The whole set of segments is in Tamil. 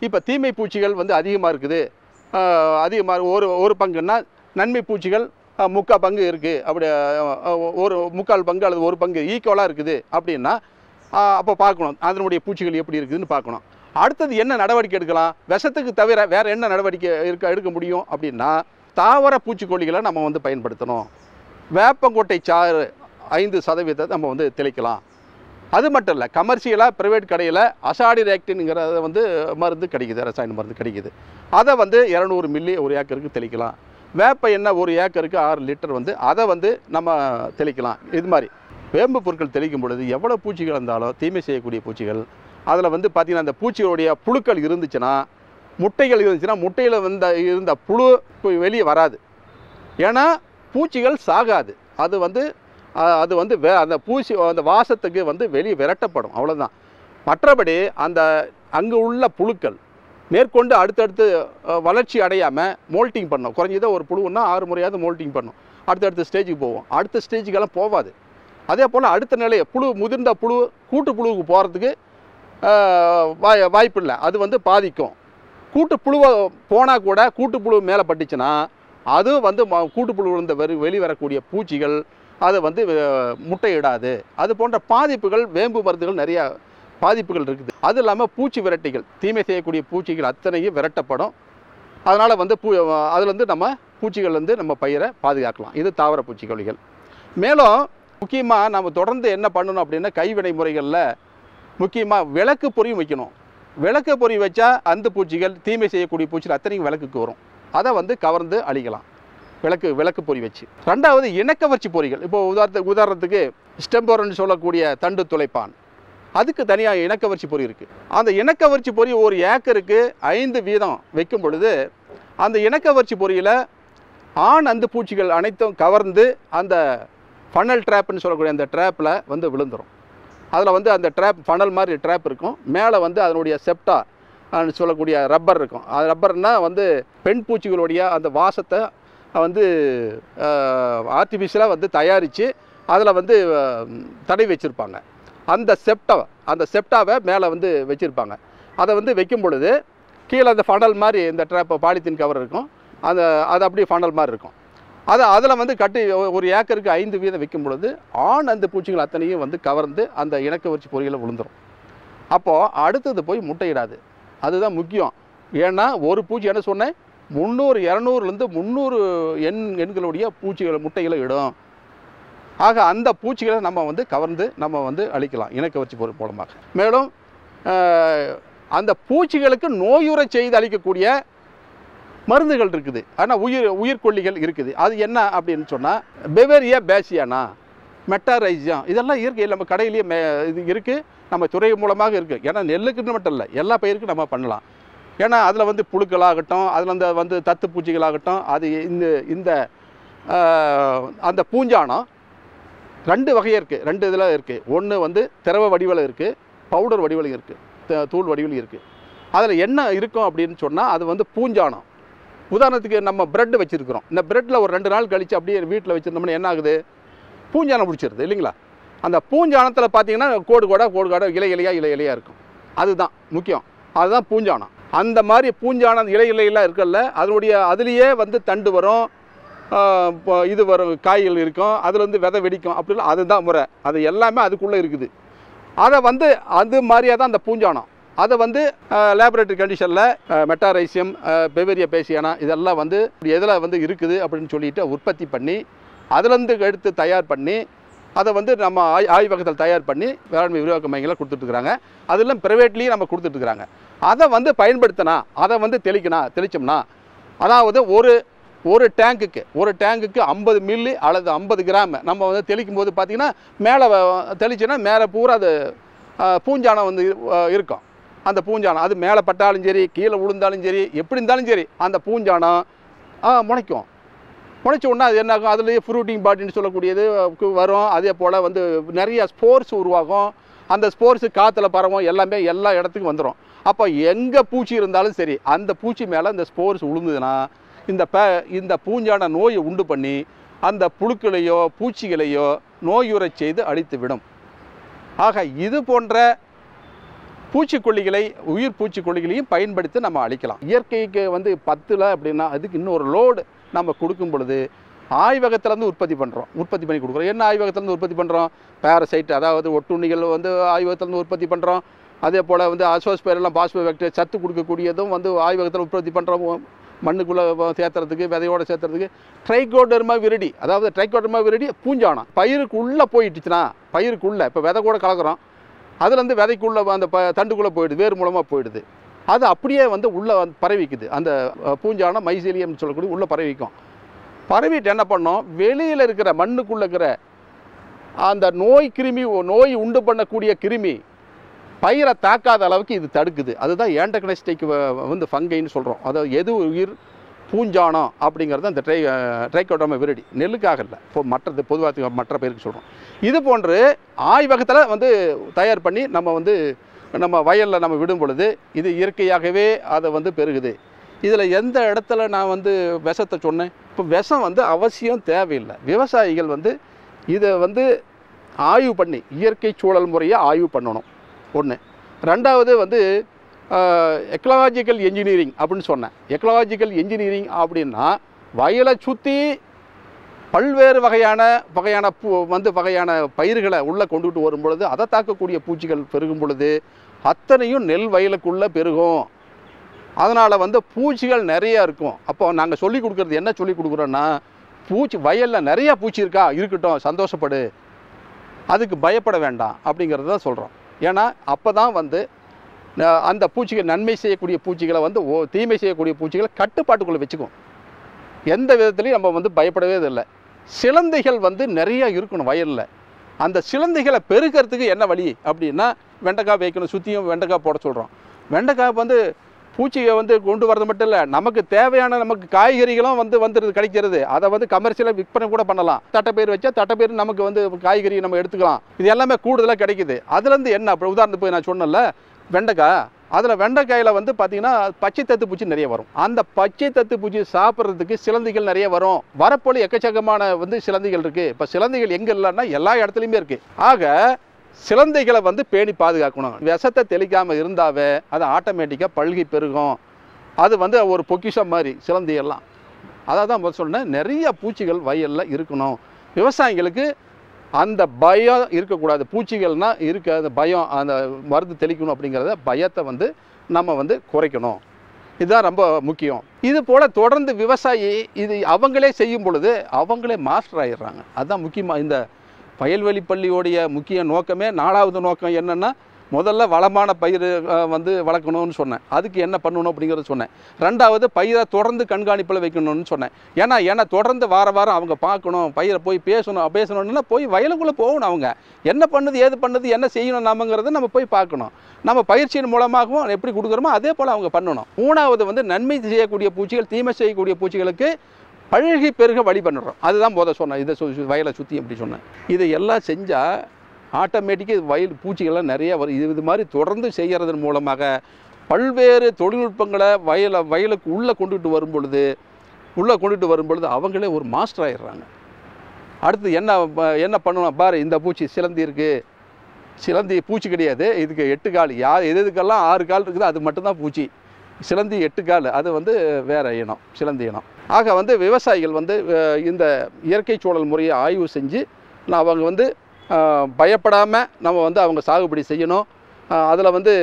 இப்போ தீமை பூச்சிகள் வந்து அதிகமாக இருக்குது அதிகமாக ஒரு ஒரு பங்குன்னா நன்மை பூச்சிகள் அஹ், முக்கால் பங்கு இருக்குது அப்படி அஹ், அஹ், ஒரு முக்கால் பங்கு அல்லது ஒரு பங்கு ஈக்குவலாக இருக்குது அப்படின்னா அஹ், அப்போ பார்க்கணும் அதனுடைய பூச்சிகள் எப்படி இருக்குதுன்னு பார்க்கணும் அடுத்தது என்ன நடவடிக்கை எடுக்கலாம் விஷத்துக்கு தவிர வேறு என்ன நடவடிக்கை இருக்க எடுக்க முடியும் அப்படின்னா தாவர பூச்சிக்கொல்லிகளை நம்ம வந்து பயன்படுத்தணும் வேப்பங்கொட்டை சாறு ஐந்து சதவீதத்தை நம்ம வந்து தெளிக்கலாம் அது மட்டும் இல்லை கமர்ஷியலாக ப்ரைவேட் கடையில் அசாடி ரேக்டின்ங்கிறத வந்து மருந்து கிடைக்குது ரசாயன மருந்து கிடைக்குது அதை வந்து இரநூறு மில்லி ஒரு ஏக்கருக்கு தெளிக்கலாம் வேப்ப எண்ணெய் ஒரு ஏக்கருக்கு ஆறு லிட்டர் வந்து அதை வந்து நம்ம தெளிக்கலாம் இது மாதிரி வேம்பு பொருட்கள் தெளிக்கும் பொழுது எவ்வளோ பூச்சிகள் இருந்தாலும் தீமை செய்யக்கூடிய பூச்சிகள் அதில் வந்து பார்த்திங்கன்னா அந்த பூச்சிகளுடைய புழுக்கள் இருந்துச்சுன்னா முட்டைகள் இருந்துச்சுன்னா முட்டையில் வந்த இருந்த புழு போய் வெளியே வராது ஏன்னா பூச்சிகள் சாகாது அது வந்து அஹ், அது வந்து வே அந்த பூச்சி அந்த வாசத்துக்கு வந்து வெளியே விரட்டப்படும் அவ்வளோதான் மற்றபடி அந்த அங்கே உள்ள புழுக்கள் மேற்கொண்டு அடுத்தடுத்து அஹ், வளர்ச்சி அடையாமல் மோல்ட்டிங் பண்ணும் குறைஞ்சதோ ஒரு புழுன்னா ஆறு முறையாவது மோல்ட்டிங் பண்ணும் அடுத்தடுத்த ஸ்டேஜுக்கு போவோம் அடுத்த ஸ்டேஜுக்கெல்லாம் போகாது அதே போல் அடுத்த நிலை புழு முதிர்ந்த புழு கூட்டு புழுவுக்கு போகிறதுக்கு வாய் வாய்ப்பு இல்லை அது வந்து பாதிக்கும் கூட்டு புழுவை போனால் கூட கூட்டு புழு மேலே பட்டுச்சுன்னா அதுவும் வந்து ம- கூட்டு புழு விழுந்த வெறு வெளி வரக்கூடிய பூச்சிகள் அது வந்து அஹ், முட்டையிடாது அது போன்ற பாதிப்புகள் வேம்பு மருந்துகள் நிறைய பாதிப்புகள் இருக்குது அது இல்லாமல் பூச்சி விரட்டிகள் தீமை செய்யக்கூடிய பூச்சிகள் அத்தனையும் விரட்டப்படும் அதனால் வந்து பூ அதுலேருந்து நம்ம பூச்சிகள் வந்து நம்ம பயிரை பாதுகாக்கலாம் இது தாவர பூச்சிக்கொல்லிகள் மேலும் முக்கியமாக நம்ம தொடர்ந்து என்ன பண்ணணும் அப்படின்னா கைவினை முறைகளில் முக்கியமாக விளக்கு பொறியும் வைக்கணும் விளக்கு பொறி வச்சா அந்த பூச்சிகள் தீமை செய்யக்கூடிய பூச்சிகள் அத்தனையும் விளக்குக்கு வரும் அதை வந்து கவர்ந்து அழிக்கலாம் விளக்கு விளக்கு பொறி வச்சு ரெண்டாவது இணக்கவர்ச்சி பொறிகள் இப்போ உதாரணத்துக்கு உதாரணத்துக்கு ஸ்டெம்போரன்னு சொல்லக்கூடிய தண்டு துளைப்பான் அதுக்கு தனியாக இணக்கவர்ச்சி பொறி இருக்குது அந்த இணக்கவர்ச்சி பொறி ஒரு ஏக்கருக்கு ஐந்து வீதம் வைக்கும் பொழுது அந்த இணக்கவர்ச்சி பொறியில் ஆண் அந்து பூச்சிகள் அனைத்தும் கவர்ந்து அந்த ஃபனல் ட்ராப்னு சொல்லக்கூடிய அந்த ட்ராப்பில் வந்து விழுந்துரும் அதில் வந்து அந்த ட்ராப் ஃபனல் மாதிரி ட்ராப் இருக்கும் மேலே வந்து அதனுடைய செப்டா ன்னு சொல்லக்கூடிய ரப்பர் இருக்கும் அது ரப்பர்னால் வந்து பெண் பூச்சிகளுடைய அந்த வாசத்தை வந்து ஆர்டிஃபிஷியலாக வந்து தயாரித்து அதில் வந்து அஹ், தடை வச்சுருப்பாங்க அந்த செப்டா அந்த செப்டாவை மேலே வந்து வச்சுருப்பாங்க அதை வந்து வைக்கும் பொழுது கீழே அந்த ஃபனல் மாதிரி இந்த ட்ராப் பாலித்தீன் கவர் இருக்கும் அந்த அது அப்படியே ஃபனல் மாதிரி இருக்கும் அதை அதில் வந்து கட்டி ஒ- ஒரு ஏக்கருக்கு ஐந்து வீதம் வைக்கும் பொழுது ஆண் அந்த பூச்சிகள் அத்தனையும் வந்து கவர்ந்து அந்த இணக்க வச்சு பொறியில் விழுந்துரும் அப்போது அடுத்தது போய் முட்டையிடாது அதுதான் முக்கியம் ஏன்னா ஒரு பூச்சி என்ன சொன்னேன் முந்நூறு இரநூறுலேருந்து முந்நூறு எண் எண்களுடைய பூச்சிகள் முட்டைகளை இடும் ஆக அந்த பூச்சிகளை நம்ம வந்து கவர்ந்து நம்ம வந்து அழிக்கலாம் இணக்க வச்சு பொருள் மூலமாக மேலும் ஆஹ், அந்த பூச்சிகளுக்கு நோயுற செய்து அளிக்கக்கூடிய மருந்துகள் இருக்குது ஆனால் உயிர் உயிர்கொல்லிகள் இருக்குது அது என்ன அப்படின்னு சொன்னால் பெவேரியா பேசியானா மெட்டாரைசியம் இதெல்லாம் இயற்கை நம்ம கடையிலேயே மே இது இருக்குது நம்ம துறை மூலமாக இருக்குது ஏன்னா நெல்லுக்குன்னு மட்டும் இல்லை எல்லா பயிருக்கும் நம்ம பண்ணலாம் ஏன்னா அதில் வந்து புழுக்களாகட்டும் அதில் அந்த வந்து தத்து பூச்சிகளாகட்டும் அது இந்த இந்த ஆஹ், அந்த பூஞ்சானம் ரெண்டு வகையாக இருக்குது ரெண்டு இதில் இருக்குது ஒன்று வந்து திரவ வடிவில் இருக்குது பவுடர் வடிவில் இருக்குது தூள் வடிவில் இருக்குது அதில் என்ன இருக்கும் அப்படின்னு சொன்னால் அது வந்து பூஞ்சானம் உதாரணத்துக்கு நம்ம பிரெட் வச்சுருக்கிறோம் இந்த பிரெட்டில் ஒரு ரெண்டு நாள் கழித்து அப்படியே வீட்டில் வச்சுருந்தோம்னா என்ன ஆகுது பூஞ்சானம் பிடிச்சிருது இல்லைங்களா அந்த பூஞ்சானத்தில் பார்த்தீங்கன்னா கோடு கோடா கோடு கோடா இலை இலையாக இலை இலையாக இருக்கும் அதுதான் முக்கியம் அதுதான் பூஞ்சானம் அந்த மாதிரி பூஞ்சானம் இலை இலையெல்லாம் இருக்கல்ல அதனுடைய அதுலேயே வந்து தண்டு வரும் ஆஹ் இப்போ இது வரும் காய்கள் இருக்கும் அதுலேருந்து விதை வெடிக்கும் அப்படிலாம் அதுதான் முறை அது எல்லாமே அதுக்குள்ளே இருக்குது அதை வந்து அது மாதிரியே தான் அந்த பூஞ்சானம் அதை வந்து லேபரேட்டரி கண்டிஷனில் மெட்டாரைசியம் பெவேரியா பேசியானா இதெல்லாம் வந்து எதில் வந்து இருக்குது அப்படின்னு சொல்லிட்டு உற்பத்தி பண்ணி அதுலேருந்து எடுத்து தயார் பண்ணி அதை வந்து நம்ம ஆய் ஆய்வகத்தில் தயார் பண்ணி வேளாண்மை விரிவாக்க மையங்களில் கொடுத்துட்ருக்குறாங்க அதெல்லாம் ப்ரைவேட்லேயும் நம்ம கொடுத்துட்ருக்குறாங்க அதை வந்து பயன்படுத்தினா அதை வந்து தெளிக்கணும் தெளிச்சோம்னா அதாவது ஒரு ஒரு டேங்குக்கு ஒரு டேங்குக்கு ஐம்பது மில்லி அல்லது ஐம்பது கிராம் நம்ம வந்து தெளிக்கும் போது பார்த்திங்கன்னா மேலே தெளிச்சோன்னா மேலே பூரா அது அஹ், பூஞ்சானம் வந்து இரு- அஹ், இருக்கும் அந்த பூஞ்சானம் அது மேலே பட்டாலும் சரி கீழே விழுந்தாலும் சரி எப்படி இருந்தாலும் சரி அந்த பூஞ்சானம் ஆ, முளைக்கும் முளைச்ச உடனே அது என்ன ஆகும் அதுலேயே ஃப்ரூட்டிங் பாட்டின்னு சொல்லக்கூடியது கு- வரும் அதே போல் வந்து நிறைய ஸ்போர்ஸ் உருவாகும் அந்த ஸ்போர்ஸு காற்றுல பரவும் எல்லாமே எல்லா இடத்துக்கும் வந்துடும் அப்போ எங்கே பூச்சி இருந்தாலும் சரி அந்த பூச்சி மேலே இந்த ஸ்போர்ஸ் விழுந்ததுன்னா இந்த ப இந்த பூஞ்சான நோயை உண்டு பண்ணி அந்த புழுக்களையோ பூச்சிகளையோ நோயுறச் செய்து அழித்து விடும் ஆக இது போன்ற பூச்சிக்கொல்லிகளை உயிர் பூச்சிக்கொல்லிகளையும் பயன்படுத்தி நம்ம அழிக்கலாம் இயற்கைக்கு வந்து பத்தில் அப்படின்னா அதுக்கு இன்னொரு லோடு நம்ம கொடுக்கும் பொழுது ஆய்வகத்திலேருந்து உற்பத்தி பண்ணுறோம் உற்பத்தி பண்ணி கொடுக்குறோம் என்ன ஆய்வகத்திலேருந்து உற்பத்தி பண்ணுறோம் பேரசைட் அதாவது ஒட்டுண்ணிகள் வந்து ஆய்வகத்திலேருந்து உற்பத்தி பண்ணுறோம் அதே போல் வந்து அசோஸ்பேரெல்லாம் பாஸ்போபாக்டீரியா சத்து கொடுக்கக்கூடியதும் வந்து ஆய்வகத்தில் உற்பத்தி பண்ணுறோம் மண்ணுக்குள்ளே சேர்த்துறதுக்கு விதையோடு சேர்த்துறதுக்கு ட்ரைகோடர்மா விரடி அதாவது ட்ரைகோடர்மா விரடி பூஞ்சானம் பயிருக்குள்ளே போயிட்டுச்சுன்னா பயிருக்குள்ளே இப்போ விதை கூட கலக்குறோம் அதுலேருந்து விதைக்குள்ளே அந்த ப தண்டுக்குள்ளே போயிடுது வேர் மூலமாக போயிடுது அது அப்படியே வந்து உள்ளே வந்து பரவிக்குது அந்த அஹ், பூஞ்சானம் மைசீலியம்னு சொல்லக்கூடிய உள்ளே பரவிக்கும் பரவிட்டு என்ன பண்ணோம் வெளியில் இருக்கிற மண்ணுக்குள்ளே இருக்கிற அந்த நோய் கிருமி நோய் உண்டு பண்ணக்கூடிய கிருமி பயிரை தாக்காத அளவுக்கு இது தடுக்குது அதுதான் ஏண்டகனஸ்டிக் வந்து ஃபங்கைன்னு சொல்கிறோம் அதாவது எது உயிர் பூஞ்சானம் அப்படிங்கிறது அந்த ட்ரை ட்ரைகோட்டோமா விரடி நெல்லுக்காக இல்லை இப்போ மற்றது பொதுவாக மற்ற பேருக்கு சொல்கிறோம் இது போன்று ஆய்வகத்தில் வந்து தயார் பண்ணி நம்ம வந்து நம்ம வயலில் நம்ம விடும் பொழுது இது இயற்கையாகவே அதை வந்து பெருகுது இதில் எந்த இடத்துல நான் வந்து விஷத்தை சொன்னேன் இப்போ விஷம் வந்து அவசியம் தேவையில்லை விவசாயிகள் வந்து இதை வந்து ஆய்வு பண்ணி இயற்கை சூழல் முறையை ஆய்வு பண்ணணும் ஒன்று ரெண்டாவது வந்து எக்கலாஜிக்கல் என்ஜினியரிங் அப்படின்னு சொன்னேன் எக்கலாஜிக்கல் என்ஜினியரிங் அப்படின்னா வயலை சுற்றி பல்வேறு வகையான வகையான பூ வந்து வகையான பயிர்களை உள்ளே கொண்டுகிட்டு வரும் பொழுது அதை தாக்கக்கூடிய பூச்சிகள் பெருகும் பொழுது அத்தனையும் நெல் வயலுக்குள்ளே பெருகும் அதனால் வந்து பூச்சிகள் நிறைய இருக்கும் அப்போ நாங்கள் சொல்லி கொடுக்குறது என்ன சொல்லி கொடுக்குறோன்னா பூச்சி வயலில் நிறைய பூச்சி இருக்கா இருக்கட்டும் சந்தோஷப்படு அதுக்கு பயப்பட வேண்டாம் அப்படிங்கிறது தான் சொல்கிறோம் ஏன்னா அப்போ தான் வந்து ந- அந்த பூச்சிகள் நன்மை செய்யக்கூடிய பூச்சிகளை வந்து ஓ தீமை செய்யக்கூடிய பூச்சிகளை கட்டுப்பாட்டுக்குள்ளே வச்சுக்கும் எந்த விதத்துலையும் நம்ம வந்து பயப்படவே இல்லை சிலந்தைகள் வந்து நிறைய இருக்கணும் வயலில் அந்த சிலந்தைகளை பெருக்கிறதுக்கு என்ன வழி அப்படின்னா வெண்டைக்காய் வைக்கணும் சுற்றியும் வெண்டைக்காய் போட சொல்கிறோம் வெண்டைக்காய் வந்து பூச்சியை வந்து கொண்டு வரது மட்டும் இல்லை நமக்கு தேவையான நமக்கு காய்கறிகளும் வந்து வந்துடுது கிடைக்கிறது அதை வந்து கமர்ஷியலாக விற்பனை கூட பண்ணலாம் தட்டைப்பயிர் வச்சா தட்டைப்பயிர் நமக்கு வந்து காய்கறி நம்ம எடுத்துக்கலாம் இது எல்லாமே கூடுதலாக கிடைக்குது அதுலேருந்து என்ன இப்போ உதாரணத்துக்கு போய் நான் சொன்னேன்ல வெண்டைக்காய் அதில் வெண்டைக்காயில் வந்து பார்த்தீங்கன்னா பச்சை தத்து பூச்சி நிறைய வரும் அந்த பச்சை தத்து பூச்சி சாப்பிட்றதுக்கு சிலந்திகள் நிறைய வரும் வரப்போல எக்கச்சக்கமான வந்து சிலந்திகள் இருக்குது இப்போ சிலந்திகள் எங்கே இல்லைன்னா எல்லா இடத்துலையுமே இருக்குது ஆக சிலந்தைகளை வந்து பேணி பாதுகாக்கணும் விஷத்தை தெளிக்காமல் இருந்தாவே அது ஆட்டோமேட்டிக்காக பல்கி பெருகும் அது வந்து ஒரு பொக்கிஷம் மாதிரி சிலந்தி எல்லாம் அதை தான் முதல் சொன்னேன் நிறைய பூச்சிகள் வயலில் இருக்கணும் விவசாயிகளுக்கு அந்த பயம் இருக்கக்கூடாது பூச்சிகள்னா இருக்க அந்த பயம் அந்த மருந்து தெளிக்கணும் அப்படிங்கிறத பயத்தை வந்து நம்ம வந்து குறைக்கணும் இதுதான் ரொம்ப முக்கியம் இது போல் தொடர்ந்து விவசாயி இது அவங்களே செய்யும் பொழுது அவங்களே மாஸ்டர் ஆயிடுறாங்க அதுதான் முக்கியமாக இந்த வயல்வெளி பள்ளியோடைய முக்கிய நோக்கமே நாலாவது நோக்கம் என்னென்னா முதல்ல வளமான பயிர் அஹ், வந்து வளர்க்கணும்னு சொன்னேன் அதுக்கு என்ன பண்ணணும் அப்படிங்கிறத சொன்னேன் ரெண்டாவது பயிரை தொடர்ந்து கண்காணிப்பில் வைக்கணும்னு சொன்னேன் ஏன்னா ஏன்னா தொடர்ந்து வார வாரம் அவங்க பார்க்கணும் பயிரை போய் பேசணும் பேசணும்னா போய் வயலுக்குள்ளே போகணும் அவங்க என்ன பண்ணுது ஏது பண்ணுது என்ன செய்யணும் நாமங்கிறத நம்ம போய் பார்க்கணும் நம்ம பயிற்சியின் மூலமாகவும் எப்படி கொடுக்குறோமோ அதே போல் அவங்க பண்ணணும் மூணாவது வந்து நன்மை செய்யக்கூடிய பூச்சிகள் தீமை செய்யக்கூடிய பூச்சிகளுக்கு பழகி பெருக வழி பண்ணுறோம் அதுதான் போத சொன்னேன் இதை சு சு- வயலை சுற்றி அப்படி சொன்னேன் இதை எல்லாம் செஞ்சால் ஆட்டோமேட்டிக்காக வயல் பூச்சிகள்லாம் நிறைய வரும் இது இது மாதிரி தொடர்ந்து செய்கிறதன் மூலமாக பல்வேறு தொழில்நுட்பங்களை வயலை வயலுக்கு உள்ளே கொண்டுட்டு வரும் பொழுது உள்ளே கொண்டுட்டு வரும் பொழுது அவங்களே ஒரு மாஸ்டர் ஆயிடுறாங்க அடுத்து என்ன ப- என்ன பண்ணணும் பாரு இந்த பூச்சி சிலந்தி இருக்குது சிலந்தி பூச்சி கிடையாது இதுக்கு எட்டு கால் யார் எது எதுக்கெல்லாம் ஆறு கால் இருக்குதோ அது மட்டும்தான் பூச்சி சிலந்தி எட்டு கால் அது வந்து வேற இனம் சிலந்தி இனம் ஆக வந்து விவசாயிகள் வந்து அஹ், இந்த இயற்கை சூழல் முறையை ஆய்வு செஞ்சு நான் அவங்க வந்து பயப்படாமல் நம்ம வந்து அவங்க சாகுபடி செய்யணும் அதில் வந்து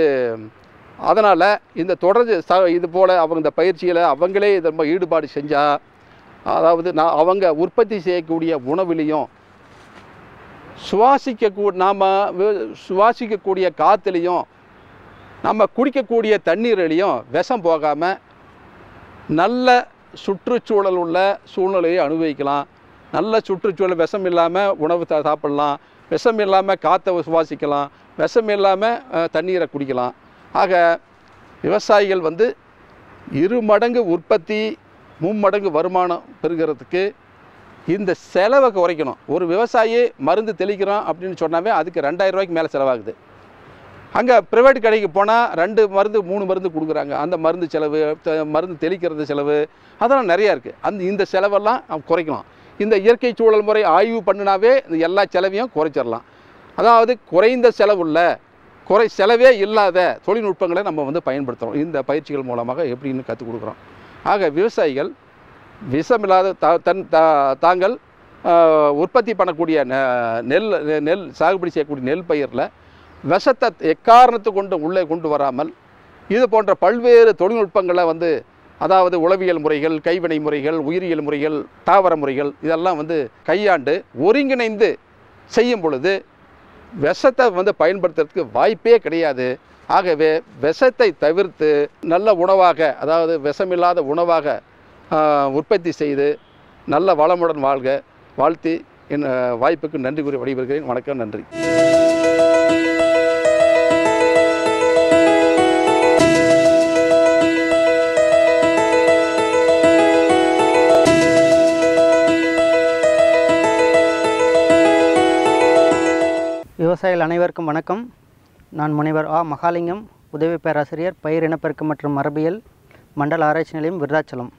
அதனால் இந்த தொடர்ந்து ச இது போல் அவங்க இந்த பயிற்சியில் அவங்களே இதை ரொம்ப ஈடுபாடு செஞ்சால் அதாவது நான் அவங்க உற்பத்தி செய்யக்கூடிய உணவுலேயும் சுவாசிக்க நாம் சுவாசிக்கக்கூடிய காற்றுலையும் நம்ம குடிக்கக்கூடிய தண்ணீர்லையும் விஷம் போகாமல் நல்ல சுற்றுச்சூழல் உள்ள சூழ்நிலையை அனுபவிக்கலாம் நல்ல சுற்றுச்சூழல் விஷம் இல்லாமல் உணவு சா- சாப்பிடலாம் விஷம் இல்லாமல் காற்றை சுவாசிக்கலாம் விஷம் இல்லாமல் அஹ், தண்ணீரை குடிக்கலாம் ஆக விவசாயிகள் வந்து இரு மடங்கு உற்பத்தி மும்மடங்கு வருமானம் பெறுகிறதுக்கு இந்த செலவை குறைக்கணும் ஒரு விவசாயி மருந்து தெளிக்கிறோம் அப்படின்னு சொன்னாவே அதுக்கு ரெண்டாயிரம் ரூபாய்க்கு மேலே செலவாகுது அங்கே ப்ரைவேட் கடைக்கு போனால் ரெண்டு மருந்து மூணு மருந்து கொடுக்குறாங்க அந்த மருந்து செலவு த- மருந்து தெளிக்கிறது செலவு அதெல்லாம் நிறையா இருக்குது அந்த இந்த செலவெல்லாம் அவன் குறைக்கலாம் இந்த இயற்கை சூழல் முறை ஆய்வு பண்ணினாவே இந்த எல்லா செலவையும் குறைச்சிடலாம் அதாவது குறைந்த செலவுள்ள குறை செலவே இல்லாத தொழில்நுட்பங்களை நம்ம வந்து பயன்படுத்துகிறோம் இந்த பயிற்சிகள் மூலமாக எப்படின்னு கற்றுக் கொடுக்குறோம் ஆக விவசாயிகள் விஷமில்லாத தா தன் தா தாங்கள் ஆஹ், உற்பத்தி பண்ணக்கூடிய நெ- நெல் நெல் சாகுபடி செய்யக்கூடிய நெல் பயிரில் விஷத்தை எக்காரணத்து கொண்டு உள்ளே கொண்டு வராமல் இது போன்ற பல்வேறு தொழில்நுட்பங்களை வந்து அதாவது உளவியல் முறைகள் கைவினை முறைகள் உயிரியல் முறைகள் தாவர முறைகள் இதெல்லாம் வந்து கையாண்டு ஒருங்கிணைந்து செய்யும் பொழுது விஷத்தை வந்து பயன்படுத்துறதுக்கு வாய்ப்பே கிடையாது ஆகவே விஷத்தை தவிர்த்து நல்ல உணவாக அதாவது விஷமில்லாத உணவாக ஆஹ், உற்பத்தி செய்து நல்ல வளமுடன் வாழ்க வாழ்த்தி என் ஆஹ், வாய்ப்புக்கு நன்றி கூறி விடைபெறுகிறேன் வணக்கம் நன்றி விவசாயிகள் அனைவருக்கும் வணக்கம் நான் முனைவர் ஆ மகாலிங்கம் உதவி பேராசிரியர் பயிர் இனப்பெருக்கம் மற்றும் மரபியல் மண்டல ஆராய்ச்சி நிலையம் விருதாச்சலம்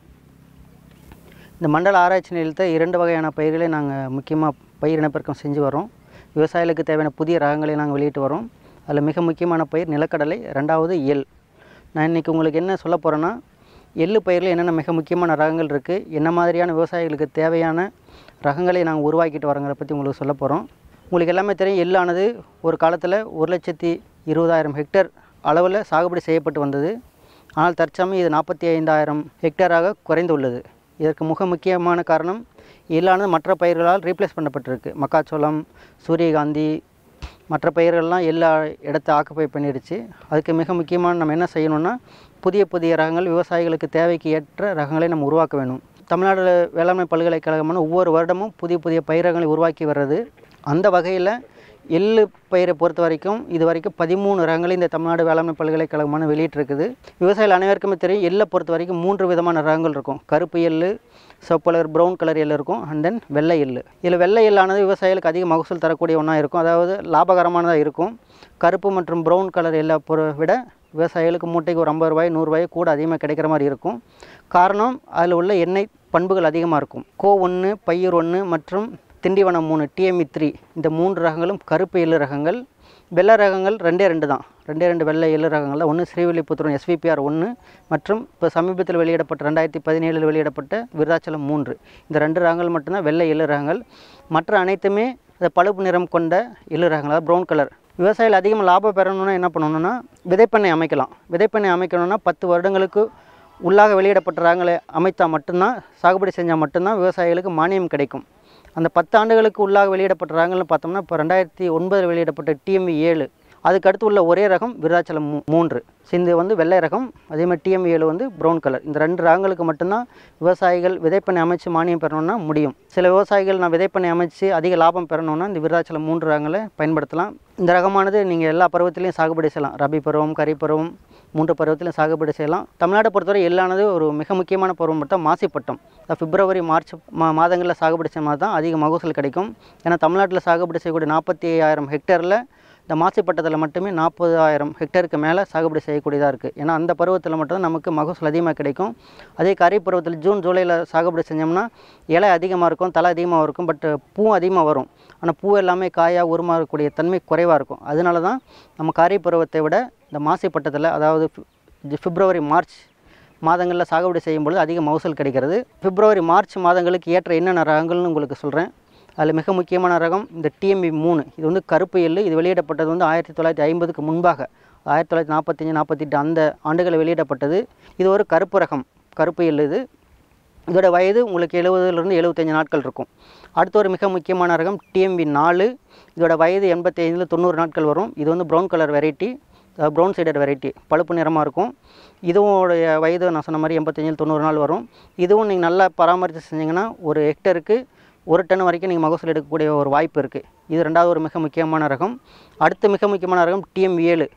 இந்த மண்டல ஆராய்ச்சி நிலையத்தில் இரண்டு வகையான பயிர்களை நாங்கள் முக்கியமாக பயிர் இனப்பெருக்கம் செஞ்சு வரோம் விவசாயிகளுக்கு தேவையான புதிய ரகங்களை நாங்கள் வெளியிட்டு வரோம் அதில் மிக முக்கியமான பயிர் நிலக்கடலை ரெண்டாவது எள் நான் இன்றைக்கி உங்களுக்கு என்ன சொல்ல போகிறேன்னா எள்ளு பயிரில் என்னென்ன மிக முக்கியமான ரகங்கள் இருக்குது என்ன மாதிரியான விவசாயிகளுக்கு தேவையான ரகங்களை நாங்கள் உருவாக்கிட்டு வரோங்கிறத பற்றி உங்களுக்கு சொல்ல போகிறோம் உங்களுக்கு எல்லாமே தெரியும் எள்ளானது ஒரு காலத்தில் ஒரு லட்சத்தி இருபதாயிரம் ஹெக்டேர் அளவில் சாகுபடி செய்யப்பட்டு வந்தது ஆனால் தற்சமயம் இது நாற்பத்தி ஐந்தாயிரம் ஹெக்டேராக குறைந்துள்ளது இதற்கு மிக முக்கியமான காரணம் எள்ளானது மற்ற பயிர்களால் ரீப்ளேஸ் பண்ணப்பட்டிருக்கு மக்காச்சோளம் சூரியகாந்தி மற்ற பயிர்கள்லாம் எல்லா இடத்த ஆக்குப்பை பண்ணிடுச்சு அதுக்கு மிக முக்கியமான நம்ம என்ன செய்யணும்னா புதிய புதிய ரகங்கள் விவசாயிகளுக்கு தேவைக்கு ஏற்ற ரகங்களை நம்ம உருவாக்க வேணும் தமிழ்நாடு வேளாண்மை பல்கலைக்கழகமான ஒவ்வொரு வருடமும் புதிய புதிய பயிர் ரகங்களை உருவாக்கி வர்றது அந்த வகையில் எள்ளு பயிரை பொறுத்த வரைக்கும் இது வரைக்கும் பதிமூணு ரகங்களை இந்த தமிழ்நாடு வேளாண்மை பல்கலைக்கழகமான வெளியிட்டிருக்குது விவசாயிகள் அனைவருக்குமே தெரியும் எள்ளை பொறுத்த வரைக்கும் மூன்று விதமான ரகங்கள் இருக்கும் கருப்பு எள்ளு சிவப்பு கலர் ப்ரௌன் கலர் எள்ளு இருக்கும் அண்ட் தென் வெள்ளை எள்ளு இதில் வெள்ளை எள்ளானது விவசாயிகளுக்கு அதிக மகசூல் தரக்கூடிய ஒன்றா இருக்கும் அதாவது லாபகரமானதாக இருக்கும் கருப்பு மற்றும் ப்ரௌன் கலர் எல்லை பொறு விட விவசாயிகளுக்கு மூட்டைக்கு ஒரு ஐம்பது ரூபாய் நூறுரூவாய் கூட அதிகமாக கிடைக்கிற மாதிரி இருக்கும் காரணம் அதில் உள்ள எண்ணெய் பண்புகள் அதிகமாக இருக்கும் கோ ஒன்று பயிர் ஒன்று மற்றும் திண்டிவனம் மூணு டிஎம்இ த்ரீ இந்த மூன்று ரகங்களும் கருப்பு எள்ளு ரகங்கள் வெள்ளை ரகங்கள் ரெண்டே ரெண்டு தான் ரெண்டே ரெண்டு வெள்ளை எள்ளு ரகங்களில் ஒன்று ஸ்ரீவில்லிபுத்தூர் எஸ்விபிஆர் ஒன்று மற்றும் இப்போ சமீபத்தில் வெளியிடப்பட்ட ரெண்டாயிரத்தி பதினேழில் வெளியிடப்பட்ட விருதாச்சலம் மூன்று இந்த ரெண்டு ரகங்கள் மட்டும்தான் வெள்ளை எள்ளு ரகங்கள் மற்ற அனைத்துமே அந்த பழுப்பு நிறம் கொண்ட எள்ளு ரகங்கள் அதாவது ப்ரௌன் கலர் விவசாயிகள் அதிகமாக லாபம் பெறணும்னா என்ன பண்ணணும்னா விதைப்பண்ணை அமைக்கலாம் விதைப்பண்ணை அமைக்கணும்னா பத்து வருடங்களுக்கு உள்ளாக வெளியிடப்பட்ட ரகங்களை அமைத்தா மட்டும்தான் சாகுபடி செஞ்சால் மட்டும்தான் விவசாயிகளுக்கு மானியம் கிடைக்கும் அந்த பத்து ஆண்டுகளுக்கு உள்ளாக வெளியிடப்பட்ட ரகங்கள்னு பார்த்தோம்னா இப்போ ரெண்டாயிரத்தி ஒன்பதில் வெளியிடப்பட்ட டிஎம்வி ஏழு அதுக்கு அடுத்து உள்ள ஒரே ரகம் விருதாச்சலம் மூ மூன்று சிந்து வந்து வெள்ளை ரகம் அதே மாதிரி டிஎம் ஏழு வந்து ப்ரௌன் கலர் இந்த ரெண்டு ரகங்களுக்கு மட்டும்தான் விவசாயிகள் விதைப்பண்ணை அமைச்சு மானியம் பெறணும்னா முடியும் சில விவசாயிகள் நான் விதைப்பண்ணை அமைச்சு அதிக லாபம் பெறணும்னா இந்த விருதாச்சலம் மூன்று ரகங்களை பயன்படுத்தலாம் இந்த ரகமானது நீங்கள் எல்லா பருவத்திலையும் சாகுபடி செய்யலாம் ரபி பருவம் கரி பருவம் மூன்று பருவத்திலும் சாகுபடி செய்யலாம் தமிழ்நாட்டை பொறுத்தவரை எள்ளானது ஒரு மிக முக்கியமான பருவம் மட்டும் மாசிப்பட்டம் அதாவது பிப்ரவரி மார்ச் மா மாதங்களில் சாகுபடி செய்யும்போது தான் அதிக மகசூல் கிடைக்கும் ஏன்னா தமிழ்நாட்டில் சாகுபடி செய்யக்கூடிய நாற்பத்தி ஐயாயிரம் ஹெக்டேரில் இந்த மாசிப்பட்டத்தில் மட்டுமே நாற்பதாயிரம் ஹெக்டேருக்கு மேலே சாகுபடி செய்யக்கூடியதாக இருக்குது ஏன்னா அந்த பருவத்தில் மட்டும்தான் நமக்கு மகசூல் அதிகமாக கிடைக்கும் அதே கரி பருவத்தில் ஜூன் ஜூலையில் சாகுபடி செஞ்சோம்னா இலை அதிகமாக இருக்கும் தலை அதிகமாக இருக்கும் பட் பூ அதிகமாக வரும் ஆனால் பூ எல்லாமே காயாக உருமாறக்கூடிய தன்மை குறைவாக இருக்கும் அதனால தான் நம்ம காரி பருவத்தை விட இந்த மாசிப்பட்டத்தில் அதாவது ஃபி- பிப்ரவரி மார்ச் மாதங்களில் சாகுபடி செய்யும்பொழுது அதிக மகசூல் கிடைக்கிறது பிப்ரவரி மார்ச் மாதங்களுக்கு ஏற்ற என்னென்ன ரகங்கள்னு உங்களுக்கு சொல்கிறேன் அதில் மிக முக்கியமான ரகம் இந்த டிஎம்பி மூணு இது வந்து கருப்பு எள்ளு இது வெளியிடப்பட்டது வந்து ஆயிரத்தி தொள்ளாயிரத்தி ஐம்பதுக்கு முன்பாக ஆயிரத்தி தொள்ளாயிரத்தி நாற்பத்தஞ்சு நாற்பத்தெட்டு அந்த ஆண்டுகளில் வெளியிடப்பட்டது இது ஒரு கருப்பு ரகம் கருப்பு எள்ளு இது இதோட வயது உங்களுக்கு எழுபதுலேருந்து எழுபத்தஞ்சு நாட்கள் இருக்கும் அடுத்து ஒரு மிக முக்கியமான ரகம் டிஎம்பி நாலு இதோட வயது எண்பத்தி ஐந்தில் தொண்ணூறு நாட்கள் வரும் இது வந்து brown colour variety brown seeded variety பழுப்பு நிறமாக இருக்கும் இதுவோடைய வயது நான் சொன்ன மாதிரி எண்பத்தஞ்சில் தொண்ணூறு நாள் வரும் இதுவும் நீங்கள் நல்லா பராமரித்து செஞ்சீங்கன்னா ஒரு ஹெக்டருக்கு ஒரு டன் வரைக்கும் நீங்கள் மகசூல் எடுக்கக்கூடிய ஒரு வாய்ப்பு இருக்குது இது ரெண்டாவது ஒரு மிக முக்கியமான ரகம் அடுத்து மிக முக்கியமான ரகம் டிஎம் ஏழு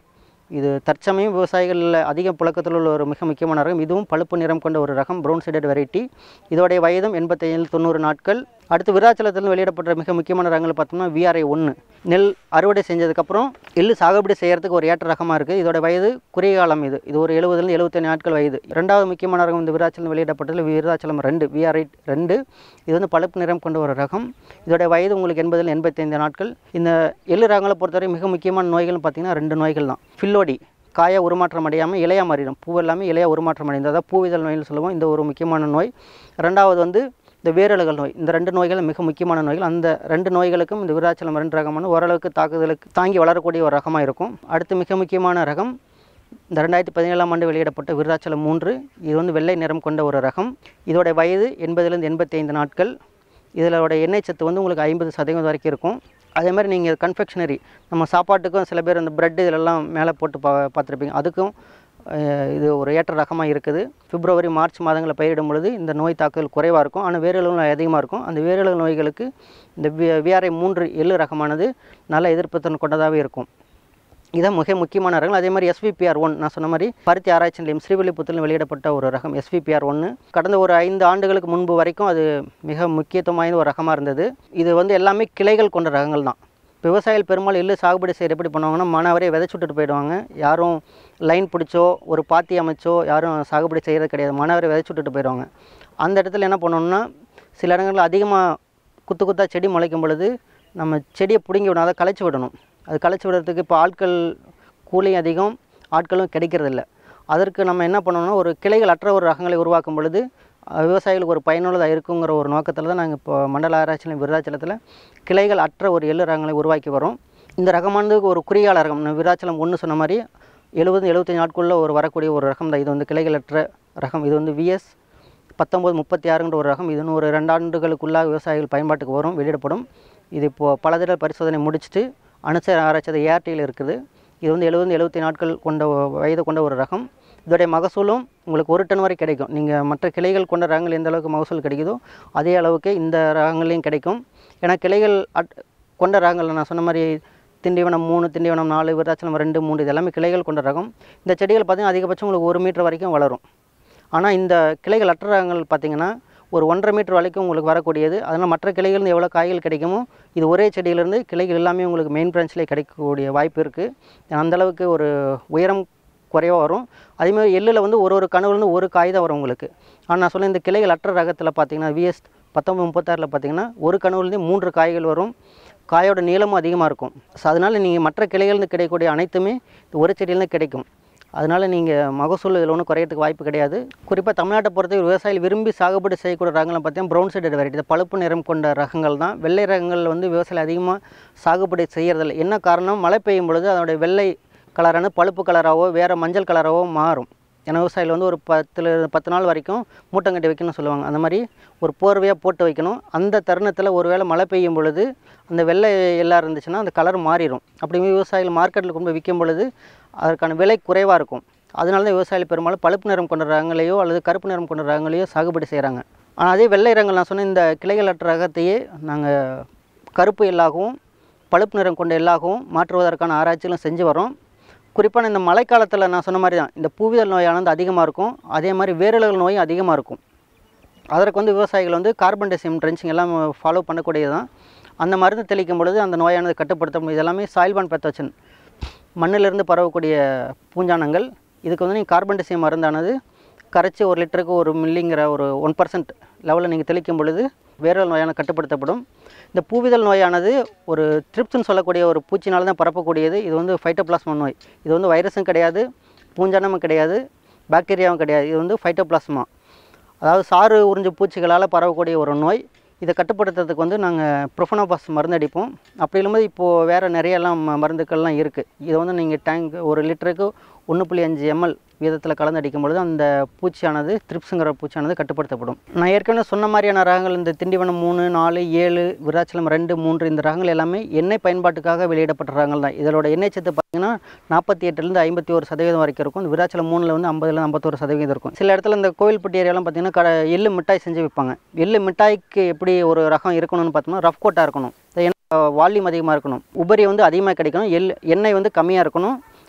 இது தற்சமயம் விவசாயிகளில் அதிக புழக்கத்தில் உள்ள ஒரு மிக முக்கியமான ரகம் இதுவும் பழுப்பு நிறம் கொண்ட ஒரு ரகம் ப்ரௌன் சைடட் வெரைட்டி இதோடைய வயதும் எண்பத்தைந்து தொண்ணூறு நாட்கள் அடுத்து விருதாச்சலத்தில் வெளியிடப்பட்ட மிக முக்கியமான ரகங்கள் பார்த்தோம்னா விஆர்ஐ ஒன்று நெல் அறுவடை செஞ்சதுக்கப்புறம் எள்ளு சாகுபடி செய்கிறதுக்கு ஒரு ஏற்ற ரகமாக இருக்குது இதோட வயது குறுகிய காலம் இது இது ஒரு எழுபதுலேருந்து எழுபத்தஞ்சு நாட்கள் வயது ரெண்டாவது முக்கியமான ரகம் இந்த விருதாச்சலம் வெளியிடப்பட்டதில் விருதாச்சலம் ரெண்டு விஆர்ஐ ரெண்டு இது வந்து பழுப்பு நிறம் கொண்ட ஒரு ரகம் இதோட வயது உங்களுக்கு எண்பதில் எண்பத்தைந்து நாட்கள் இந்த எள்ளு ரகங்களை பொறுத்தவரை மிக முக்கியமான நோய்கள்னு பார்த்தீங்கன்னா ரெண்டு நோய்கள் தான் ஃபில்லோடி காய உருமாற்றம் அடையாமல் இலையாக மாறிடும் பூ எல்லாமே இலையாக உருமாற்றம் அடைந்தது அதாவது பூவிதழ் நோய்னு சொல்லுவோம் இந்த ஒரு முக்கியமான நோய் ரெண்டாவது வந்து இந்த வேரலுகள் நோய் இந்த ரெண்டு நோய்கள் மிக முக்கியமான நோய்கள் அந்த ரெண்டு நோய்களுக்கும் இந்த விருதாச்சலம் ரெண்டு ரகமான ஓரளவுக்கு தாக்குதலுக்கு தாங்கி வளரக்கூடிய ஒரு ரகமாக இருக்கும் அடுத்து மிக முக்கியமான ரகம் இந்த ரெண்டாயிரத்தி பதினேழாம் ஆண்டு வெளியிடப்பட்ட விருதாச்சலம் மூன்று இது வந்து வெள்ளை நிறம் கொண்ட ஒரு ரகம் இதோட வயது எண்பதுலேருந்து எண்பத்தி ஐந்து நாட்கள் இதோட எண்ணெய் சத்து வந்து உங்களுக்கு ஐம்பது சதவீதம் வரைக்கும் இருக்கும் அதே மாதிரி நீங்கள் கன்ஃபெக்ஷனரி நம்ம சாப்பாட்டுக்கும் சில பேர் அந்த பிரெட் இதிலெல்லாம் மேலே போட்டு பா பார்த்துருப்பீங்க அதுக்கும் அஹ், இது ஒரு ஏற்ற ரகமாக இருக்குது பிப்ரவரி மார்ச் மாதங்களில் பயிரிடும் பொழுது இந்த நோய் தாக்குதல் குறைவாக இருக்கும் ஆனால் வேரலுகள் நோய் அதிகமாக இருக்கும் அந்த வேரலுகள் நோய்களுக்கு இந்த வி விஆர்ஐ மூன்று எள்ளு ரகமானது நல்ல எதிர்ப்புத்திறன் கொண்டதாகவே இருக்கும் இதான் மிக முக்கியமான ரகம் அதே மாதிரி எஸ்விபிஆர் ஒன் நான் சொன்ன மாதிரி பருத்தி ஆராய்ச்சி நிலையம் ஸ்ரீவில்லிபுத்தூரில் வெளியிடப்பட்ட ஒரு ரகம் எஸ்விபிஆர் ஒன்று கடந்த ஒரு ஐந்து ஆண்டுகளுக்கு முன்பு வரைக்கும் அது மிக முக்கியத்துவம் வாய்ந்த ஒரு ரகமாக இருந்தது இது வந்து எல்லாமே கிளைகள் கொண்ட ரகங்கள் தான் இப்போ விவசாயிகள் பெரும்பாலும் எள்ளு சாகுபடி செய்கிற எப்படி பண்ணுவாங்கன்னா மானாவரே விதைச்சு விட்டுட்டு போயிடுவாங்க யாரும் லைன் பிடிச்சோ ஒரு பாத்தி அமைச்சோ யாரும் சாகுபடி செய்கிறது கிடையாது மானாவரே விதைச்சு விட்டுட்டு போயிடுவாங்க அந்த இடத்துல என்ன பண்ணணும்னா சில இடங்களில் அதிகமாக குத்து குத்தா செடி முளைக்கும் பொழுது நம்ம செடியை பிடுங்கி விடணும் அதை களைச்சி விடணும் அது களைச்சி விடுறதுக்கு இப்போ ஆட்கள் கூலியும் அதிகம் ஆட்களும் கிடைக்கிறதில்ல அதற்கு நம்ம என்ன பண்ணணும்னா ஒரு கிளைகள் அற்ற ஒரு ரகங்களை உருவாக்கும் பொழுது அஹ், விவசாயிகளுக்கு ஒரு பயனுள்ளதாக இருக்குங்கிற ஒரு நோக்கத்தில் தான் நாங்கள் இப்போ மண்டல ஆராய்ச்சி நிலையம் விருதாச்சலத்தில் கிளைகள் அற்ற ஒரு எள்ளு ரகங்களை உருவாக்கி வரோம் இந்த ரகமானது ஒரு குறியால ரகம் நான் விருதாச்சலம் ஒன்று சொன்ன மாதிரி எழுபது எழுபத்தஞ்சு நாட்களுக்குள்ள ஒரு வரக்கூடிய ஒரு ரகம் தான் இது வந்து கிளைகள் அற்ற ரகம் இது வந்து விஎஸ் பத்தொம்போது முப்பத்தி ஆறுங்கிற ஒரு ரகம் இது இன்னும் ஒரு ரெண்டாண்டுகளுக்குள்ளாக விவசாயிகள் பயன்பாட்டுக்கு வரும் வெளியிடப்படும் இது இப்போது பலதிட பரிசோதனை முடிச்சுட்டு அணுசர ஆராய்ச்சி ஏஆர்டியில் இருக்குது இது வந்து எழுபது எழுபத்தி நாட்கள் கொண்ட ஒ- வயது கொண்ட ஒரு ரகம் இதோடைய மகசூலும் உங்களுக்கு ஒரு டன் வரை கிடைக்கும் நீங்கள் மற்ற கிளைகள் கொண்ட ரகங்கள் எந்த அளவுக்கு மகசூல் கிடைக்குதோ அதே அளவுக்கு இந்த ரகங்களையும் கிடைக்கும் ஏன்னா கிளைகள் அட் கொண்ட ரகங்கள் நான் சொன்ன மாதிரி திண்டிவனம் மூணு திண்டிவனம் நாலு விருதாச்சலம் ரெண்டு மூணு இது எல்லாமே கிளைகள் கொண்ட ரகம் இந்த செடிகள் பார்த்திங்கன்னா அதிகபட்சம் உங்களுக்கு ஒரு மீட்டர் வரைக்கும் வளரும் ஆனால் இந்த கிளைகள் அற்ற ரகங்கள் பார்த்திங்கன்னா ஒரு ஒன்றரை மீட்டர் வரைக்கும் உங்களுக்கு வரக்கூடியது அதனால் மற்ற கிளைகள்ந்து எவ்வளோ காய்கள் கிடைக்குமோ இது ஒரே செடியிலேருந்து கிளைகள் எல்லாமே உங்களுக்கு மெயின் பிரான்ச்லேயே கிடைக்கக்கூடிய வாய்ப்பு இருக்குது அந்தளவுக்கு ஒரு உயரம் குறைவாக வரும் அதேமாதிரி எள்ளில் வந்து ஒரு ஒரு கனவுலேருந்து ஒரு காய் தான் வரும் உங்களுக்கு ஆனால் நான் சொல்ல இந்த கிளைகள் அற்ற ரகத்தில் பார்த்தீங்கன்னா விஎஸ் பத்தொம்பது முப்பத்தாறில் பார்த்தீங்கன்னா ஒரு கனவுலேருந்து மூன்று காய்கள் வரும் காயோட நீளமும் அதிகமாக இருக்கும் ஸோ அதனால் நீங்கள் மற்ற கிளைகள்ந்து கிடைக்கக்கூடிய அனைத்துமே இந்த ஒரு செடியிலேருந்து கிடைக்கும் அதனால் நீங்கள் மகசூல் இதில் ஒன்றும் குறையறதுக்கு வாய்ப்பு கிடையாது குறிப்பாக தமிழ்நாட்டை பொறுத்தவரை விவசாயிகள் விரும்பி சாகுபடி செய்யக்கூடிய ரகங்களை பார்த்தீங்கன்னா ப்ரௌன் சைடட் வெரைட்டி இந்த பழுப்பு நிறம் கொண்ட ரகங்கள் தான் வெள்ளை ரகங்கள் வந்து விவசாயிகள் அதிகமாக சாகுபடி செய்கிறதில்ல என்ன காரணம் மழை பெய்யும் பொழுது அதனுடைய வெள்ளை கலரான பழுப்பு கலராகவோ வேறு மஞ்சள் கலராகவோ மாறும் ஏன்னா விவசாயிகள் வந்து ஒரு பத்துல பத்து நாள் வரைக்கும் மூட்டங்கட்டி வைக்கணும்னு சொல்லுவாங்க அந்த மாதிரி ஒரு போர்வையாக போட்டு வைக்கணும் அந்த தருணத்தில் ஒருவேளை மழை பெய்யும் பொழுது அந்த வெள்ளை எல்லாம் இருந்துச்சுன்னா அந்த கலர் மாறிடும் அப்படி விவசாயிகள் மார்க்கெட்டில் கொண்டு போய் விற்கும் பொழுது அதற்கான விலை குறைவாக இருக்கும் அதனால தான் விவசாயிகள் பெரும்பாலும் பழுப்பு நிறம் கொண்ட ரகங்களையோ அல்லது கருப்பு நிறம் கொண்ட ரகங்களையோ சாகுபடி செய்கிறாங்க ஆனால் அதே வெள்ளை ரகங்கள் நான் சொன்ன இந்த கிளைகள் அற்ற ரகத்தையே நாங்கள் கருப்பு எல்லாகவும் பழுப்பு நிறம் கொண்ட எல்லாகவும் மாற்றுவதற்கான ஆராய்ச்சிகளும் செஞ்சு வரோம் குறிப்பாக இந்த மழைக்காலத்தில் நான் சொன்ன மாதிரி தான் இந்த பூவிதழ் நோயானது அதிகமாக இருக்கும் அதே மாதிரி வேரலுகள் நோயும் அதிகமாக இருக்கும் அதற்கு வந்து விவசாயிகள் வந்து கார்பன் டெசியம் ட்ரென்ச்சிங் எல்லாம் ஃபாலோ பண்ணக்கூடியது தான் அந்த மருந்து தெளிக்கும் பொழுது அந்த நோயானது கட்டுப்படுத்த முடியும் இதெல்லாமே சாயில்பான் பெத்தோச்சன் மண்ணிலிருந்து பரவக்கூடிய பூஞ்சானங்கள் இதுக்கு வந்து நீங்கள் கார்பன் டெசியம் மருந்தானது கரைச்சி ஒரு லிட்டருக்கு ஒரு மில்லிங்கிற ஒரு ஒன் பர்சன்ட் லெவலில் நீங்கள் தெளிக்கும் பொழுது வேரல் நோயான கட்டுப்படுத்தப்படும் இந்த பூவிதழ் நோயானது ஒரு ட்ரிப்ஸ்னு சொல்லக்கூடிய ஒரு பூச்சினால தான் பரப்பக்கூடியது இது வந்து ஃபைட்டோபிளாஸ்மா நோய் இது வந்து வைரஸும் கிடையாது பூஞ்சானமும் கிடையாது பாக்டீரியாவும் கிடையாது இது வந்து ஃபைட்டோபிளாஸ்மா அதாவது சாறு உறிஞ்சு பூச்சிகளால் பரவக்கூடிய ஒரு நோய் இதை கட்டுப்படுத்துறதுக்கு வந்து நாங்கள் ப்ரொஃபனோபாஸ் மருந்து அடிப்போம் அப்படி இல்லாமல் இப்போது வேறு நிறையெல்லாம் ம- மருந்துக்கள்லாம் இருக்குது இதை வந்து நீங்கள் டேங்க் ஒரு லிட்டருக்கு ஒன்று புள்ளி அஞ்சு எம்எல் வீதத்தில் கலந்து அடிக்கும் பொழுது அந்த பூச்சியானது த்ரிப்ஸுங்கிற பூச்சியானது கட்டுப்படுத்தப்படும் நான் ஏற்கனவே சொன்ன மாதிரியான ரகங்கள் இந்த திண்டிவனம் மூணு நாலு ஏழு விருதாச்சலம் ரெண்டு மூன்று இந்த ரகங்கள் எல்லாமே எண்ணெய் பயன்பாட்டுக்காக வெளியிடப்பட்ட ரகங்கள் தான் இதோட எண்ணெய் சத்து பார்த்தீங்கன்னா நாற்பத்தி எட்டுலேருந்து ஐம்பத்தி ஒரு சதவீதம் வரைக்கும் இருக்கும் இந்த விருதாச்சலம் மூணில் வந்து ஐம்பதுலேருந்து ஐம்பத்தொரு சதவீதம் இருக்கும் சில இடத்துல இந்த கோவில்பட்டி ஏரியாலாம் பார்த்தீங்கன்னா கட எள்ளு மிட்டாய் செஞ்சு விற்பாங்க எள்ளு மிட்டாய்க்கு எப்படி ஒரு ரகம் இருக்கணும்னு பார்த்தோம்னா ரஃப் கோட்டாக இருக்கணும் வால்யூம் அதிகமாக இருக்கணும் உபரி வந்து அதிகமாக கிடைக்கணும் எள் எண்ணெய் வந்து கம்மியாக இருக்கணும்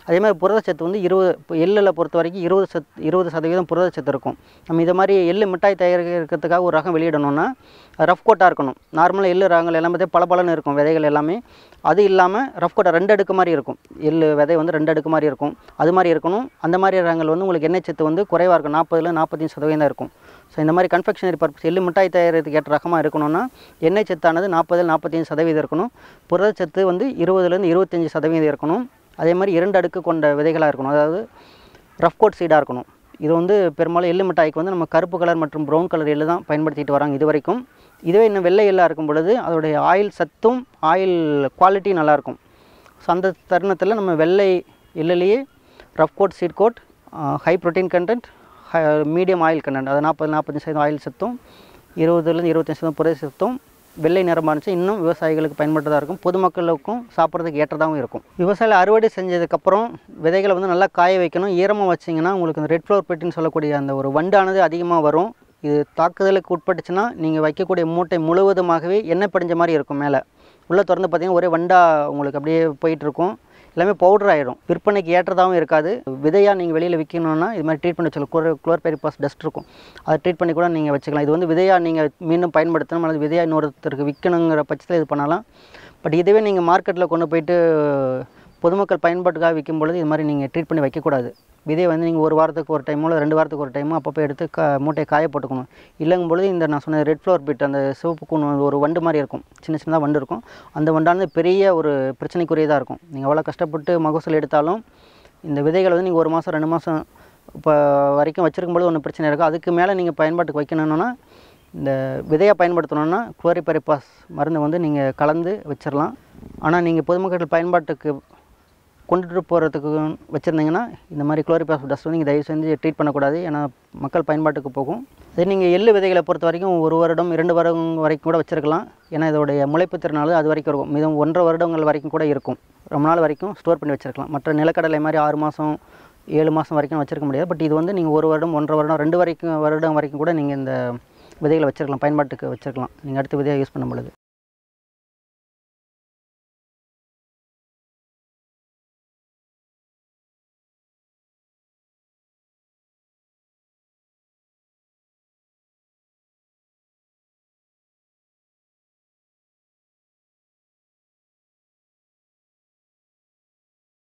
அதே மாதிரி புரதச்சத்து வந்து இருபது இப்போ எள்ளில் பொறுத்த வரைக்கும் இருபது சத் இருபது சதவீதம் புரதச்சத்து இருக்கும் நம்ம இதை மாதிரி எள்ளு மிட்டாய் தயாரிக்கிறதுக்காக ஒரு ரகம் வெளியிடணும்னா ரஃப் கோட்டாக இருக்கணும் நார்மலாக எள்ளு ரகங்கள் எல்லாமே பல இருக்கும் விதைகள் எல்லாமே அது இல்லாமல் ரஃப் கோட்டா ரெண்டு அடுக்கு மாதிரி இருக்கும் எள்ளு விதை வந்து ரெண்டு அடுக்கு மாதிரி இருக்கும் அது மாதிரி இருக்கணும் அந்த மாதிரி ரகங்கள் வந்து உங்களுக்கு எண்ணெய் சத்து வந்து குறைவாக இருக்கும் நாற்பதுல நாற்பத்தஞ்சு சதவீதம் தான் இருக்கும் ஸோ இந்த மாதிரி கன்ஃபெக்ஷனரி பர்பஸ் எள்ளு மிட்டாய் தயாரிக்கிறதுக்கு ஏற்ற ரகமாக இருக்கணும்னா எண்ணெய் சத்தானது நாற்பதில் நாற்பத்தஞ்சு சதவீதம் இருக்கணும் புரதச்சத்து வந்து இருபதுலேருந்து இருபத்தஞ்சி சதவீதம் இருக்கணும் அதே மாதிரி இரண்டு அடுக்கு கொண்ட விதைகளாக இருக்கணும் அதாவது ரஃப் கோட் சீடாக இருக்கணும் இது வந்து பெரும்பாலும் எள்ளு மிட்டாய்க்கு வந்து நம்ம கருப்பு கலர் மற்றும் ப்ரௌன் கலர் எள்ளு தான் பயன்படுத்திட்டு வராங்க இது வரைக்கும் இதுவே இன்னும் வெள்ளை எள்ளாக இருக்கும் பொழுது அதோடைய ஆயில் சத்தும் ஆயில் குவாலிட்டி நல்லாயிருக்கும் ஸோ அந்த தருணத்தில் நம்ம வெள்ளை எள்ளுலேயே rough coat seed coat high protein content medium oil content அது நாற்பது நாற்பத்தஞ்சு சதவீதம் ஆயில் சத்தும் இருபதுலேருந்து இருபத்தஞ்சி சதவீதம் புரத சத்தும் வெள்ளை நிறமாக இருந்துச்சு இன்னும் விவசாயிகளுக்கு பயன்பட்டதாக இருக்கும் பொதுமக்களுக்கும் சாப்பிட்றதுக்கு ஏற்றதாகவும் இருக்கும் விவசாயிகள் அறுவடை செஞ்சதுக்கப்புறம் விதைகளை வந்து நல்லா காய வைக்கணும் ஈரமாக வச்சிங்கன்னா உங்களுக்கு அந்த ரெட் ஃப்ளவர் பெட்டின்னு சொல்லக்கூடிய அந்த ஒரு வண்டானது அதிகமாக வரும் இது தாக்குதலுக்கு உட்பட்டுச்சுன்னா நீங்கள் வைக்கக்கூடிய மூட்டை முழுவதுமாகவே எண்ணெய் படிஞ்ச மாதிரி இருக்கும் மேலே உள்ளே திறந்து பார்த்தீங்கன்னா ஒரே வண்டா உங்களுக்கு அப்படியே போயிட்டுருக்கும் எல்லாமே பவுடர் ஆகிடும் விற்பனைக்கு ஏற்றதாகவும் இருக்காது விதையாக நீங்கள் வெளியில் விற்கணுன்னா இது மாதிரி ட்ரீட் பண்ணி வச்சுக்கலாம் குளோர் குளோர்பெரிபாஸ் டஸ்ட் இருக்கும் அதை ட்ரீட் பண்ணி கூட நீங்கள் வச்சுக்கலாம் இது வந்து விதையாக நீங்கள் மீண்டும் பயன்படுத்தணும் அல்லது விதையாக இன்னொருத்தருக்கு விற்கணுங்கிற பட்சத்தில் இது பண்ணலாம் பட் இதுவே நீங்கள் மார்க்கெட்டில் கொண்டு போயிட்டு பொதுமக்கள் பயன்பாட்டுக்காக விற்கும் பொழுது இது மாதிரி நீங்கள் ட்ரீட் பண்ணி வைக்கக்கூடாது விதையை வந்து நீங்கள் ஒரு வாரத்துக்கு ஒரு டைமோ இல்லை ரெண்டு வாரத்துக்கு ஒரு டைமோ அப்பப்போ எடுத்து க மூட்டையை காய போட்டுக்கணும் இல்லைங்கும் பொழுது இந்த நான் சொன்ன ரெட் ஃப்ளவர் பிட் அந்த சிவப்பு கூண் ஒரு வண்டு மாதிரி இருக்கும் சின்ன சின்னதாக வண்டு இருக்கும் அந்த வண்டானது பெரிய ஒரு பிரச்சனைக்குரியதாக இருக்கும் நீங்கள் எவ்வளோ கஷ்டப்பட்டு மகசூல் எடுத்தாலும் இந்த விதைகளை வந்து நீங்கள் ஒரு மாதம் ரெண்டு மாதம் இப்போ வரைக்கும் வச்சிருக்கும்போது ஒன்றும் பிரச்சனை இருக்கும் அதுக்கு மேலே நீங்கள் பயன்பாட்டுக்கு வைக்கணும்னா இந்த விதையை பயன்படுத்தணுன்னா குளோரிபரிபாஸ் மருந்து வந்து நீங்கள் கலந்து வச்சிடலாம் ஆனால் நீங்கள் பொதுமக்கள் பயன்பாட்டுக்கு கொண்டுட்டு போகிறதுக்கு வச்சுருந்தீங்கன்னா இந்த மாதிரி குளோரிபாஸ் டஸ்ட் வந்து நீங்கள் தயவு செஞ்சு ட்ரீட் பண்ணக்கூடாது ஏன்னா மக்கள் பயன்பாட்டுக்கு போகும் அதே நீங்கள் எள்ளு விதைகளை பொறுத்த வரைக்கும் ஒரு வருடம் இரண்டு வருடம் வரைக்கும் கூட வச்சுருக்கலாம் ஏன்னா இதோடைய முளைப்பு திறனால அது வரைக்கும் இருக்கும் மிதம் ஒன்றரை வருடங்கள் வரைக்கும் கூட இருக்கும் ரொம்ப நாள் வரைக்கும் ஸ்டோர் பண்ணி வச்சுருக்கலாம் மற்ற நிலக்கடலை மாதிரி ஆறு மாதம் ஏழு மாதம் வரைக்கும் வச்சிருக்க முடியாது பட் இது வந்து நீங்கள் ஒரு வருடம் ஒன்றரை வருடம் ரெண்டு வரைக்கும் வருடம் வரைக்கும் கூட நீங்கள் இந்த விதைகளை வச்சுருக்கலாம் பயன்பாட்டுக்கு வச்சுருக்கலாம் நீங்கள் அடுத்து விதையை யூஸ் பண்ணும் பொழுது